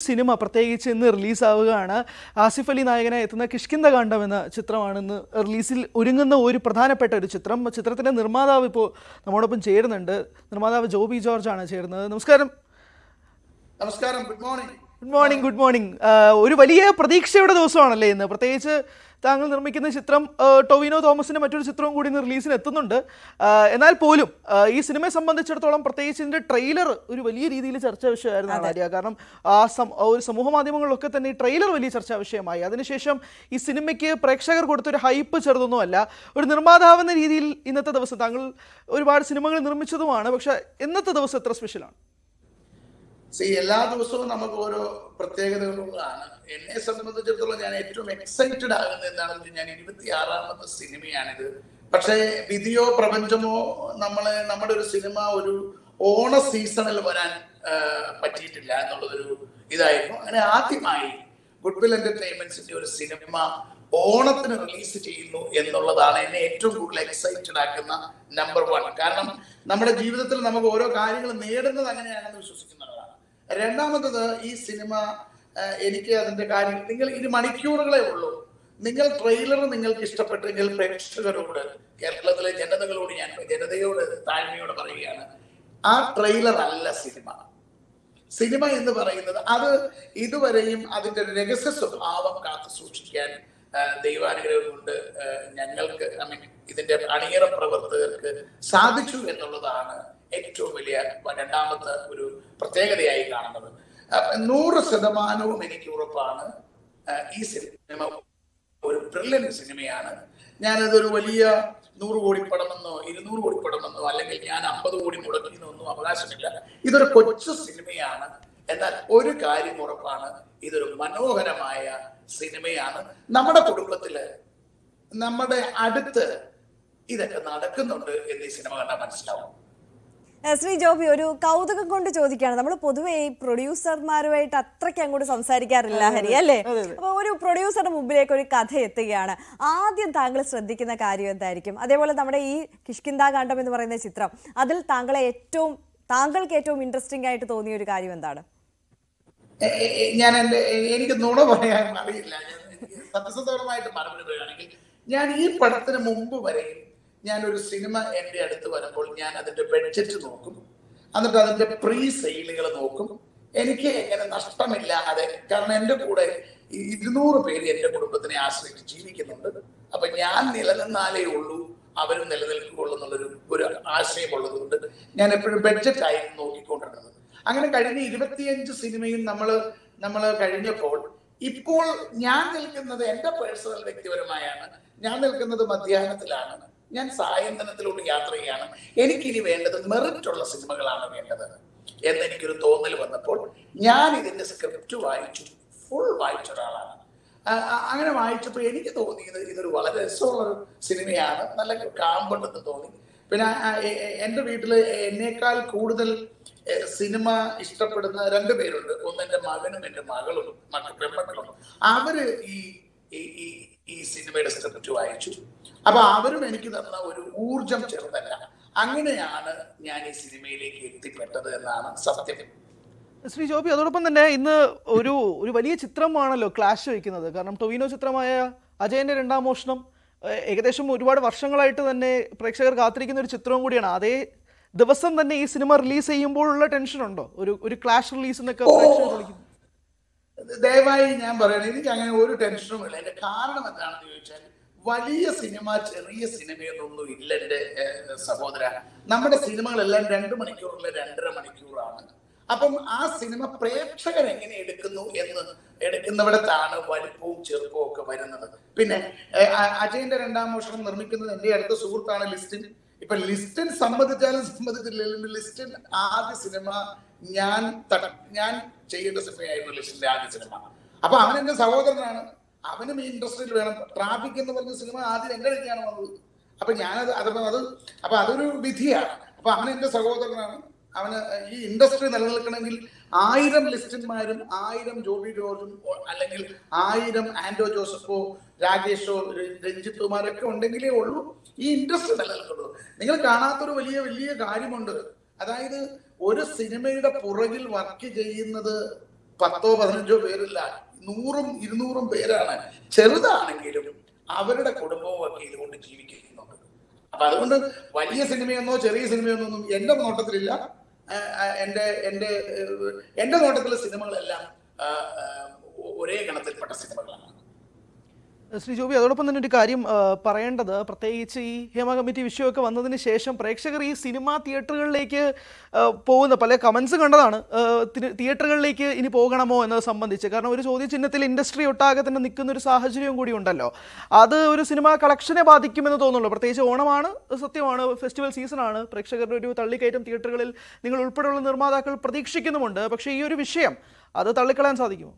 Cinema പ്രത്യേകിച്ച് ഇന്ന് റിലീസാവുകയാണ് ആസിഫ് അലി നായകനെ എത്തുന്ന കിഷ്കിന്ത കാണ്ഡം എന്ന ചിത്രമാണ് ഇന്ന് റിലീസിൽ ഒരുങ്ങുന്ന ഒരു പ്രധാനപ്പെട്ട ഒരു ചിത്രം ചിത്രത്തിൻ്റെ നിർമ്മാതാവ് ഇപ്പോൾ നമ്മോടൊപ്പം ചേരുന്നുണ്ട് നിർമ്മാതാവ് ജോബി ജോർജ് ആണ് ചേരുന്നത് നമസ്കാരം നമസ്കാരം good morning good morning good morning ഒരു വലിയ പ്രതീക്ഷയുടെ ദിവസമാണല്ലേ ഇന്ന് പ്രത്യേകിച്ച് താങ്കൾ നിർമ്മിക്കുന്ന ചിത്രം ആ, ടൊവിനോ തോമസിന്റെ മറ്റൊരു ചിത്രവും കൂടി ഇന്ന് റിലീസിന് എത്തുന്നുണ്ട് ആ, എന്നാൽ പോലും ആ, ഈ സിനിമയെ സംബന്ധിച്ചിടത്തോളം പ്രത്യേകിച്ച് ഇതിന്റെ ട്രെയിലർ ഒരു വലിയ രീതിയിൽ ചർച്ചാ വിഷയമായിരുന്നു ആര്യ കാരണം ആ സം- ആ ഒരു സമൂഹ മാധ്യമങ്ങളിലൊക്കെ തന്നെ ഈ ട്രെയിലർ വലിയ ചർച്ചാ വിഷയമായി അതിനുശേഷം ഈ സിനിമയ്ക്ക് പ്രേക്ഷകർ കൊടുത്തൊരു ഹൈപ്പ് ചെറുതൊന്നുമല്ല ഒരു നിർമ്മാതാവെന്ന രീതിയിൽ ഇന്നത്തെ ദിവസം താങ്കൾ ഒരുപാട് സിനിമകൾ നിർമ്മിച്ചതുമാണ് പക്ഷേ ഇന്നത്തെ ദിവസം എത്ര സ്പെഷ്യലാണ് സി എല്ലാ ദിവസവും നമുക്ക് ഓരോ പ്രത്യേകതകളുള്ളതാണ് എന്നെ സംബന്ധിച്ചിടത്തോളം ഞാൻ ഏറ്റവും എക്സൈറ്റഡ് ആകുന്നത് എന്താണെന്ന് വെച്ചാൽ ഞാൻ ഇരുപത്തി ആറാമത്തെ സിനിമയാണിത് പക്ഷേ വിധിയോ പ്രപഞ്ചമോ നമ്മളെ നമ്മുടെ ഒരു സിനിമ ഒരു ഓണ സീസണിൽ വരാൻ ആ, പറ്റിയിട്ടില്ല എന്നുള്ളതൊരു ഇതായിരുന്നു അങ്ങനെ ആദ്യമായി ഗുഡ്വിൽ എന്റർടൈൻമെന്റ്സിന്റെ ഒരു സിനിമ ഓണത്തിന് റിലീസ് ചെയ്യുന്നു എന്നുള്ളതാണ് എന്നെ ഏറ്റവും കൂടുതൽ എക്സൈറ്റഡ് ആക്കുന്ന നമ്പർ വൺ കാരണം നമ്മുടെ ജീവിതത്തിൽ നമുക്ക് ഓരോ കാര്യങ്ങൾ നേടുന്നത് അങ്ങനെയാണെന്ന് വിശ്വസിക്കുന്നതാണ് രണ്ടാമത്തത് ഈ സിനിമ ആ, എനിക്ക് അതിന്റെ കാര്യം നിങ്ങൾ ഇനി മണിക്കൂറുകളെ ഉള്ളൂ നിങ്ങൾ ട്രെയിലർ നിങ്ങൾക്ക് ഇഷ്ടപ്പെട്ടെങ്കിൽ പ്രേക്ഷകരോട് കേരളത്തിലെ ജനതകളോട് ഞാൻ ജനതയോട് താഴ്മയോട് പറയുകയാണ് ആ ട്രെയിലർ അല്ല സിനിമ സിനിമ എന്ന് പറയുന്നത് അത് ഇതുവരെയും അതിന്റെ ഒരു രഹസ്യ സ്വഭാവം കാത്തു സൂക്ഷിക്കാൻ ആ, ദൈവാനുഗ്രഹം കൊണ്ട് ആ, ഞങ്ങൾക്ക് ഐ മീൻ ഇതിന്റെ അണിയറ പ്രവർത്തകർക്ക് സാധിച്ചു എന്നുള്ളതാണ് ഏറ്റവും വലിയ രണ്ടാമത്തെ ഒരു പ്രത്യേകതയായി കാണുന്നത് അപ്പൊ നൂറ് ശതമാനവും എനിക്ക് ഉറപ്പാണ് ആ, ഈ സിനിമ ഒരു ബ്രില്യൻ സിനിമയാണ് ഞാനതൊരു വലിയ നൂറ് കോടി പടമെന്നോ ഇരുന്നൂറ് കോടി പടമെന്നോ അല്ലെങ്കിൽ ഞാൻ അമ്പത് കോടി മുടക്കിയെന്നൊന്നും അവകാശമില്ല ഇതൊരു കൊച്ചു സിനിമയാണ് എന്നാൽ ഒരു കാര്യം ഉറപ്പാണ് ഇതൊരു മനോഹരമായ സിനിമയാണ് നമ്മുടെ കുടുംബത്തില് നമ്മുടെ അടുത്ത് ഇതൊക്കെ നടക്കുന്നുണ്ട് എന്ന് ഈ സിനിമ കണ്ടാൽ മനസ്സിലാവും ഏഹ് ശ്രീ ജോബി ഒരു കൗതുകം കൊണ്ട് ചോദിക്കുകയാണ് നമ്മൾ പൊതുവെ ഈ പ്രൊഡ്യൂസർമാരുമായിട്ട് അത്രയ്ക്ക് അങ്ങോട്ട് സംസാരിക്കാറില്ല ഹരി അല്ലേ അപ്പൊ ഒരു പ്രൊഡ്യൂസറുടെ മുമ്പിലേക്ക് ഒരു കഥ എത്തുകയാണ് ആദ്യം താങ്കൾ ശ്രദ്ധിക്കുന്ന കാര്യം എന്തായിരിക്കും അതേപോലെ നമ്മുടെ ഈ കിഷ്കിന്ദ കാണ്ഡം എന്ന് പറയുന്ന ചിത്രം അതിൽ താങ്കളെ ഏറ്റവും താങ്കൾക്ക് ഏറ്റവും ഇൻട്രസ്റ്റിംഗ് ആയിട്ട് തോന്നിയ ഒരു കാര്യം എന്താണ് എ- എ- എ- ഞാൻ എന്റെ എ- എനിക്ക് നുണ പറയാൻ അറിയില്ല ഞാൻ എനിക്ക് സത്യസന്ധപരമായിട്ട് മറുപടി പറയുകയാണെങ്കിൽ ഞാൻ ഈ പടത്തിന് മുമ്പ് വരെയും ഞാൻ ഒരു സിനിമ എന്റെ അടുത്ത് വരുമ്പോൾ ഞാൻ അതിന്റെ ബഡ്ജറ്റ് നോക്കും എന്നിട്ട് അതിന്റെ പ്രീ സെയിലുകൾ നോക്കും എനിക്ക് എങ്ങനെ നഷ്ടമില്ലാതെ കാരണം എന്റെ കൂടെ ഈ ഇരുന്നൂറ് പേര് എന്റെ കുടുംബത്തിനെ ആശ്രയിച്ച് ജീവിക്കുന്നുണ്ട് അപ്പൊ ഞാൻ നിലനിന്നാലേ ഉള്ളൂ അവരും നിലനിൽക്കുകയുള്ളൂ എന്നുള്ളൊരു ഒരു ആശയമുള്ളത് കൊണ്ട് ഞാൻ എപ്പോഴും ബഡ്ജറ്റ് ആയിരുന്നു നോക്കിക്കൊണ്ടിരുന്നത് അങ്ങനെ കഴിഞ്ഞ ഇരുപത്തിയഞ്ച് സിനിമയും നമ്മൾ നമ്മൾ കഴിഞ്ഞപ്പോൾ ഇപ്പോൾ ഞാൻ നിൽക്കുന്നത് എന്റെ പേഴ്സണൽ വ്യക്തിപരമായാണ് ഞാൻ നിൽക്കുന്നത് മധ്യാഹ്നത്തിലാണ് ഞാൻ സായന്തനത്തിലോട്ട് യാത്ര ചെയ്യാണ് എനിക്കിനി വേണ്ടത് മെറിറ്റ് ഉള്ള സിനിമകളാണ് വേണ്ടത് എന്നെനിക്കൊരു തോന്നൽ വന്നപ്പോൾ ഞാൻ ഇതിന്റെ സ്ക്രിപ്റ്റ് വായിച്ചു ഫുൾ വായിച്ച ഒരാളാണ് ആ, ആ, അങ്ങനെ വായിച്ചപ്പോൾ എനിക്ക് തോന്നിയത് ഇതൊരു വളരെ രസമുള്ള ഒരു സിനിമയാണ് നല്ല കാമ്പുണ്ടെന്ന് തോന്നി പിന്നെ ആ, എ- എ- എൻ്റെ വീട്ടിൽ എന്നേക്കാൾ കൂടുതൽ എ, സിനിമ ഇഷ്ടപ്പെടുന്ന രണ്ട് പേരുണ്ട് ഒന്ന് എൻ്റെ മകനും എൻ്റെ മകളും മക്ക പെൺമക്കളും അവര് ഈ ഈ- ഈ ഈ സിനിമയുടെ സ്ക്രിപ്റ്റ് വായിച്ചു അപ്പൊ അവരും എനിക്ക് തന്ന ഒരു ഊർജം ചെറുതല്ല അങ്ങനെയാണ് ഞാൻ ഈ സിനിമയിലേക്ക് എത്തിപ്പെട്ടത് എന്നാണ് സത്യം ശ്രീ ജോബി അതോടൊപ്പം തന്നെ ഇന്ന് ഒരു ഒരു വലിയ ചിത്രമാണല്ലോ ക്ലാഷ് വയ്ക്കുന്നത് കാരണം ടൊവിനോ ചിത്രമായ അജയന്റെ രണ്ടാം മോഷണം ഏഹ്, ഏകദേശം ഒരുപാട് വർഷങ്ങളായിട്ട് തന്നെ പ്രേക്ഷകർ കാത്തിരിക്കുന്ന ഒരു ചിത്രവും കൂടിയാണ് അതേ ദിവസം തന്നെ ഈ സിനിമ റിലീസ് ചെയ്യുമ്പോഴുള്ള ടെൻഷൻ ഉണ്ടോ ഒരു ഒരു ക്ലാഷ് റിലീസ് എന്നൊക്കെ പ്രേക്ഷകർ വിളിക്കുന്നു ദയവായി ഞാൻ പറയണേ എനിക്ക് അങ്ങനെ ഒരു ടെൻഷനും ഇല്ല എന്റെ കാരണം എന്താണെന്ന് ചോദിച്ചാൽ വലിയ സിനിമ ചെറിയ സിനിമയൊന്നും ഇല്ല എന്റെ ഏഹ്, സഹോദര നമ്മുടെ സിനിമകളെല്ലാം രണ്ട് മണിക്കൂറുള്ള രണ്ടര മണിക്കൂറാണ് അപ്പം ആ സിനിമ പ്രേക്ഷകർ എങ്ങനെ എടുക്കുന്നു എന്ന് എടുക്കുന്നിടത്താണ് വലിപ്പവും ചെറുപ്പവും ഒക്കെ വരുന്നത് പിന്നെ ഏഹ്, അ- അജയന്റെ രണ്ടാം മോഷണം നിർമ്മിക്കുന്നത് എന്റെ അടുത്ത സുഹൃത്താണ് ലിസ്റ്റിൻ ഇപ്പൊ ലിസ്റ്റിൻ സമ്മതിച്ചാലും സമ്മതിച്ചില്ലെങ്കിലും ലിസ്റ്റിൻ ആദ്യ സിനിമ ഞാൻ ത- ഞാൻ ചെയ്യേണ്ട സിനിമയായിരുന്നു ലിസ്റ്റിന്റെ ആദ്യ സിനിമ അപ്പൊ അവൻ എന്റെ സഹോദരനാണ് അവനും ഈ ഇൻഡസ്ട്രിയിൽ വേണം ട്രാഫിക് എന്ന് പറഞ്ഞ സിനിമ ആദ്യം എന്റെ അടുക്കാണ് വന്നത് അപ്പൊ ഞാനത് അത് അത് അപ്പൊ അതൊരു വിധിയാണ് അപ്പൊ അവൻ എന്റെ സഹോദരനാണ് അവന് ഈ ഇൻഡസ്ട്രി നിലനിൽക്കണമെങ്കിൽ ആയിരം ലിസ്റ്റന്മാരും ആയിരം ജോബി ജോർജും ഓ- അല്ലെങ്കിൽ ആയിരം ആൻഡോ ജോസഫോ രാകേഷോ ര- രഞ്ജിത്തുമാരൊക്കെ ഉണ്ടെങ്കിലേ ഉള്ളൂ ഈ ഇൻഡസ്ട്രി നിലനിൽക്കുള്ളൂ നിങ്ങൾ കാണാത്തൊരു വലിയ വലിയ കാര്യമുണ്ട് അതായത് ഒരു സിനിമയുടെ പുറകിൽ വർക്ക് ചെയ്യുന്നത് പത്തോ പതിനഞ്ചോ പേരില്ല നൂറും ഇരുന്നൂറും പേരാണ് ചെറുതാണെങ്കിലും അവരുടെ കുടുംബവും ഒക്കെ ഇതുകൊണ്ട് ജീവിക്കുന്നുണ്ട് അപ്പൊ അതുകൊണ്ട് വലിയ സിനിമയെന്നോ ചെറിയ സിനിമയെന്നോ ഒന്നും എന്റെ നോട്ടത്തിലില്ല ആ, ആ, എന്റെ എന്റെ ഏഹ്, എന്റെ നോട്ടത്തിലെ സിനിമകളെല്ലാം ആ, ആ, ഒരേ ഗണത്തിൽപ്പെട്ട സിനിമകളാണ് ശ്രീ ജോബി അതോടൊപ്പം തന്നെ ഒരു കാര്യം ആ, പറയേണ്ടത് പ്രത്യേകിച്ച് ഈ ഹേമ കമ്മിറ്റി വിഷയമൊക്കെ വന്നതിന് ശേഷം പ്രേക്ഷകർ ഈ സിനിമാ തിയേറ്ററുകളിലേക്ക് ആ, പോകുന്ന പല കമൻസ് കണ്ടതാണ് ആ, തി- തിയേറ്ററുകളിലേക്ക് ഇനി പോകണമോ എന്നത് സംബന്ധിച്ച് കാരണം ഒരു ചോദ്യചിഹ്നത്തിൽ ഇൻഡസ്ട്രി ഒട്ടാകെ തന്നെ നിൽക്കുന്ന ഒരു സാഹചര്യവും കൂടി ഉണ്ടല്ലോ അത് ഒരു സിനിമ കളക്ഷനെ ബാധിക്കുമെന്ന് തോന്നുള്ളൂ പ്രത്യേകിച്ച് ഓണമാണ് സത്യമാണ് ഫെസ്റ്റിവൽ സീസണാണ് പ്രേക്ഷകരുടെ ഒരു തള്ളിക്കയറ്റം തിയേറ്ററുകളിൽ നിങ്ങൾ ഉൾപ്പെടെയുള്ള നിർമ്മാതാക്കൾ പ്രതീക്ഷിക്കുന്നുമുണ്ട് പക്ഷേ ഈ ഒരു വിഷയം അത് തള്ളിക്കളയാൻ സാധിക്കുമോ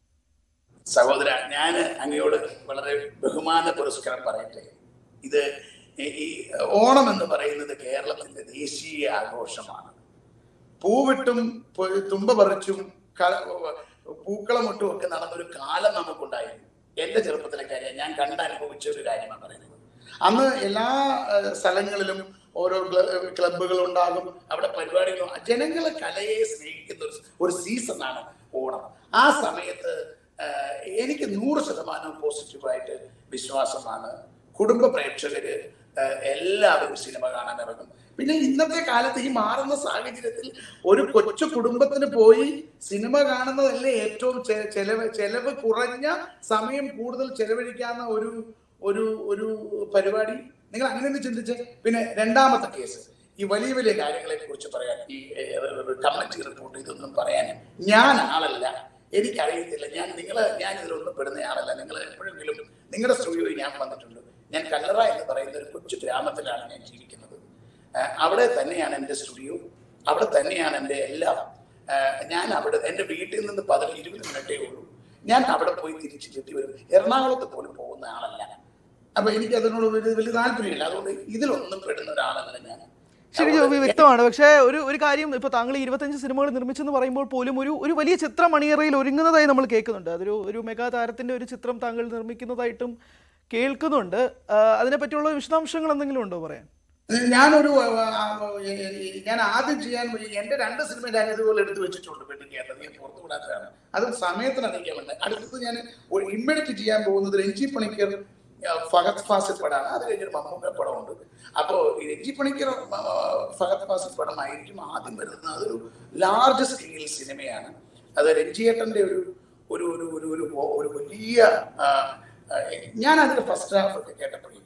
സഹോദര ഞാൻ അങ്ങയോട് വളരെ ബഹുമാന പുരസ്കാരം പറയട്ടെ ഇത് ഈ- ഈ ഓണം എന്ന് പറയുന്നത് കേരളത്തിന്റെ ദേശീയ ആഘോഷമാണ് പൂവിട്ടും പു- തുമ്പ പറിച്ചും ക- പൂക്കളമിട്ടും ഒക്കെ നടന്നൊരു കാലം നമുക്കുണ്ടായിരുന്നു എന്റെ ചെറുപ്പത്തിലെ കാര്യം ഞാൻ കണ്ട് അനുഭവിച്ച ഒരു കാര്യമാണ് പറയുന്നത് അന്ന് എല്ലാ ഏഹ്, സ്ഥലങ്ങളിലും ഓരോ ക്ല- ക്ലബ്ബുകൾ ഉണ്ടാകും അവിടെ പരിപാടികളും ജനങ്ങളെ കലയെ സ്നേഹിക്കുന്ന ഒരു- ഒരു സീസണാണ് ഓണം ആ സമയത്ത് ഏഹ്, എനിക്ക് നൂറ് ശതമാനം പോസിറ്റീവായിട്ട് വിശ്വാസമാണ് കുടുംബ പ്രേക്ഷകര് ഏഹ്, എല്ലാവരും സിനിമ കാണാൻ ഇറങ്ങും പിന്നെ ഇന്നത്തെ കാലത്ത് ഈ മാറുന്ന സാഹചര്യത്തിൽ ഒരു കൊച്ചു കുടുംബത്തിന് പോയി സിനിമ കാണുന്നതല്ലേ ഏറ്റവും ചെ- ചെലവ് ചെലവ് കുറഞ്ഞ സമയം കൂടുതൽ ചെലവഴിക്കാവുന്ന ഒരു ഒരു ഒരു പരിപാടി നിങ്ങൾ അങ്ങനെ ഒന്ന് ചിന്തിച്ച് പിന്നെ രണ്ടാമത്തെ കേസ് ഈ വലിയ വലിയ കാര്യങ്ങളെ കുറിച്ച് പറയാൻ ഈ കമ്മിറ്റി റിപ്പോർട്ട് ഇതൊന്നും പറയാൻ ഞാൻ ആളല്ല എനിക്കറിയത്തില്ല ഞാൻ നിങ്ങൾ ഞാൻ ഇതിലൊന്നും പെടുന്ന ആളല്ല നിങ്ങൾ എപ്പോഴെങ്കിലും നിങ്ങളുടെ സ്റ്റുഡിയോയിൽ ഞാൻ വന്നിട്ടുണ്ട് ഞാൻ കല്ലറ എന്ന് പറയുന്ന ഒരു കൊച്ചു ഗ്രാമത്തിലാണ് ഞാൻ ജീവിക്കുന്നത് ആ, അവിടെ തന്നെയാണ് എൻ്റെ സ്റ്റുഡിയോ അവിടെ തന്നെയാണ് എൻ്റെ എല്ലാം ആ, ഞാൻ അവിടെ എൻ്റെ വീട്ടിൽ നിന്ന് പതിന് ഇരുപത് മിനിറ്റേ ഉള്ളൂ ഞാൻ അവിടെ പോയി തിരിച്ച് ചെത്തി വരും എറണാകുളത്ത് പോലും പോകുന്ന ആളല്ല അപ്പൊ എനിക്ക് അതിനോട് വലിയ വലിയ താല്പര്യമില്ല അതുകൊണ്ട് ഇതിലൊന്നും പെടുന്ന ഒരാളല്ല ഞാൻ ശരി ജോബി വ്യക്തമാണ് പക്ഷേ ഒരു ഒരു കാര്യം ഇപ്പോൾ താങ്കൾ ഇരുപത്തഞ്ച് സിനിമകൾ നിർമ്മിച്ചെന്ന് പറയുമ്പോൾ പോലും ഒരു ഒരു വലിയ ചിത്രം അണിയറയിൽ ഒരുങ്ങുന്നതായി നമ്മൾ കേൾക്കുന്നുണ്ട് അതൊരു ഒരു മെഗാ താരത്തിന്റെ ഒരു ചിത്രം താങ്കൾ നിർമ്മിക്കുന്നതായിട്ടും കേൾക്കുന്നുണ്ട് ആ, അതിനെപ്പറ്റിയുള്ള വിശദാംശങ്ങൾ എന്തെങ്കിലും ഉണ്ടോ പറയാൻ ഞാനൊരു ആ, ആ, ഏ- ഏ- ഞാൻ ആദ്യം ചെയ്യാൻ പോയി എന്റെ രണ്ട് സിനിമ ഞാൻ ഇതുപോലെ എടുത്തു വെച്ചിട്ടുണ്ട് പെണ്ണിക്കേണ്ടത് ഞാൻ പുറത്തു വിടാത്തതാണ് അത് സമയത്തിന് അറിയിക്കാറുണ്ട് അടുത്തത് ഞാൻ ഇമ്മീഡിയറ്റ് ചെയ്യാൻ പോകുന്നത് രഞ്ജി പണിക്കർ ആ, ഫഹദ് ഫാസിൽ പടമാണ് അത് കഴിഞ്ഞൊരു മമ്മൂക്ക പടമുണ്ട് അപ്പോൾ ഈ രഞ്ജി പണിക്കർ ആ, ഫഹദ് ഫാസിൽ പടമായിരിക്കും ആദ്യം വരുന്നത് അതൊരു ലാർജ് സ്കെയിൽ സിനിമയാണ് അത് രഞ്ജിയേട്ടന്റെ ഒരു ഒരു ഒരു ഒരു ഒരു ഒരു വലിയ ആ, ആ, ഞാൻ അതിന്റെ ഫസ്റ്റ് ഹാഫ് ഒക്കെ കേട്ടപ്പോഴേ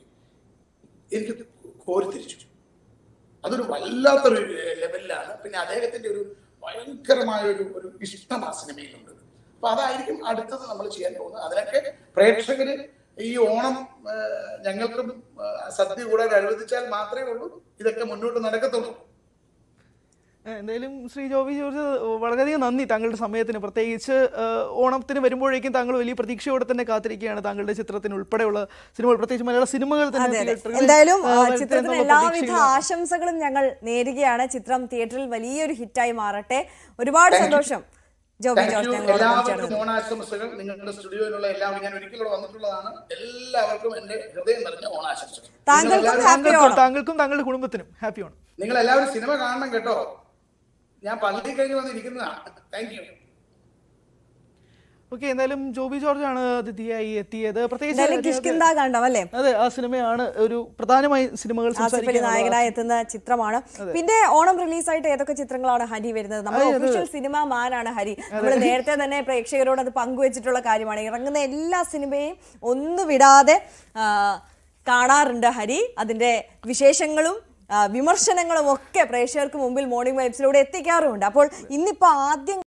എനിക്ക് കോരിത്തിരിച്ചു അതൊരു വല്ലാത്തൊരു ലെവലിലാണ് പിന്നെ അദ്ദേഹത്തിന്റെ ഒരു ഭയങ്കരമായ ഒരു ഒരു ഇഷ്ടം ആ സിനിമയിലുണ്ട് അപ്പൊ അതായിരിക്കും അടുത്തത് നമ്മൾ ചെയ്യാൻ പോകുന്നത് അതിനൊക്കെ പ്രേക്ഷകര് ഈ ഓണം ആ, ഞങ്ങൾക്കും ആ, സദ്യ കൂടാൻ അനുവദിച്ചാൽ മാത്രമേ ഉള്ളൂ ഇതൊക്കെ മുന്നോട്ട് നടക്കത്തുള്ളൂ ഏഹ് എന്തായാലും ശ്രീ ജോബി ജോർജ് വളരെയധികം നന്ദി താങ്കളുടെ സമയത്തിന് പ്രത്യേകിച്ച് ഏഹ് ഓണത്തിന് വരുമ്പോഴേക്കും താങ്കൾ വലിയ പ്രതീക്ഷയോടെ തന്നെ കാത്തിരിക്കുകയാണ് താങ്കളുടെ ചിത്രത്തിന് ഉൾപ്പെടെയുള്ള സിനിമകൾ പ്രത്യേകിച്ച് മലയാള സിനിമകൾ തന്നെ അതെ അതെ തിയേറ്ററുകളിൽ, എന്തായാലും ഏഹ് ആ, വരട്ടെ ചിത്രത്തിന് എന്നുള്ള എല്ലാവിധ പ്രതീക്ഷയിലാണ്. ആശംസകളും ഞങ്ങൾ നേരുകയാണ് ചിത്രം തിയേറ്ററിൽ വലിയൊരു ഹിറ്റായി മാറട്ടെ ഒരുപാട് Thank you. സന്തോഷം ജോബി താങ്ക് ജോർജ് യു ഞങ്ങളോട് എല്ലാവർക്കും ചേർന്നത് ഓണാശംസകൾ നിങ്ങളുടെ സ്റ്റുഡിയോയിലുള്ള എല്ലാവരും ഞാൻ ഒരിക്കലും ഇവിടെ വന്നിട്ടുള്ളതാണ് എല്ലാവർക്കും എന്റെ ഹൃദയം നിറഞ്ഞ ഓണാശംസകൾ താങ്കൾക്കും നിങ്ങളെല്ലാവരും- ഹാപ്പി താങ്കൾക്കും ഓണം താങ്കൾക്കും താങ്കളുടെ കുടുംബത്തിനും ഹാപ്പി ഓണം നിങ്ങൾ എല്ലാവരും സിനിമ കാണണം കേട്ടോ ഞാൻ പള്ളി കഴിഞ്ഞ് വന്നിരിക്കുന്നതാണ് താങ്ക് യു ഓക്കെ എന്തായാലും ജോബി ജോർജ് ആണ് അതിഥിയായി എത്തിയത് എന്തായാലും പ്രത്യേകിച്ച് കിഷ്കിന്ദ കണ്ടം അല്ലേ അതെ ആ സിനിമയാണ് ഒരു പ്രധാനമായി സിനിമകൾ ആസിഫ് അലി സംസാരിക്കാനുള്ള നായകനായി എത്തുന്ന ചിത്രമാണ് പിന്നെ ഓണം റിലീസായിട്ട് ഏതൊക്കെ ചിത്രങ്ങളാണ് ഹരി വരുന്നത് നമ്മുടെ ഒഫീഷ്യൽ സിനിമ മാനാണ് ഹരി നമ്മൾ നേരത്തെ തന്നെ പ്രേക്ഷകരോട് അത് പങ്കുവച്ചിട്ടുള്ള കാര്യമാണ് ഇറങ്ങുന്ന എല്ലാ സിനിമയും ഒന്നു വിടാതെ ആ, കാണാറുണ്ട് ഹരി അതിന്റെ വിശേഷങ്ങളും ആ, വിമർശനങ്ങളും ഒക്കെ പ്രേക്ഷകർക്ക് മുമ്പിൽ മോർണിംഗ് വൈബ്സിലൂടെ എത്തിക്കാറുമുണ്ട് അപ്പോൾ ഇന്നിപ്പോ ആദ്യം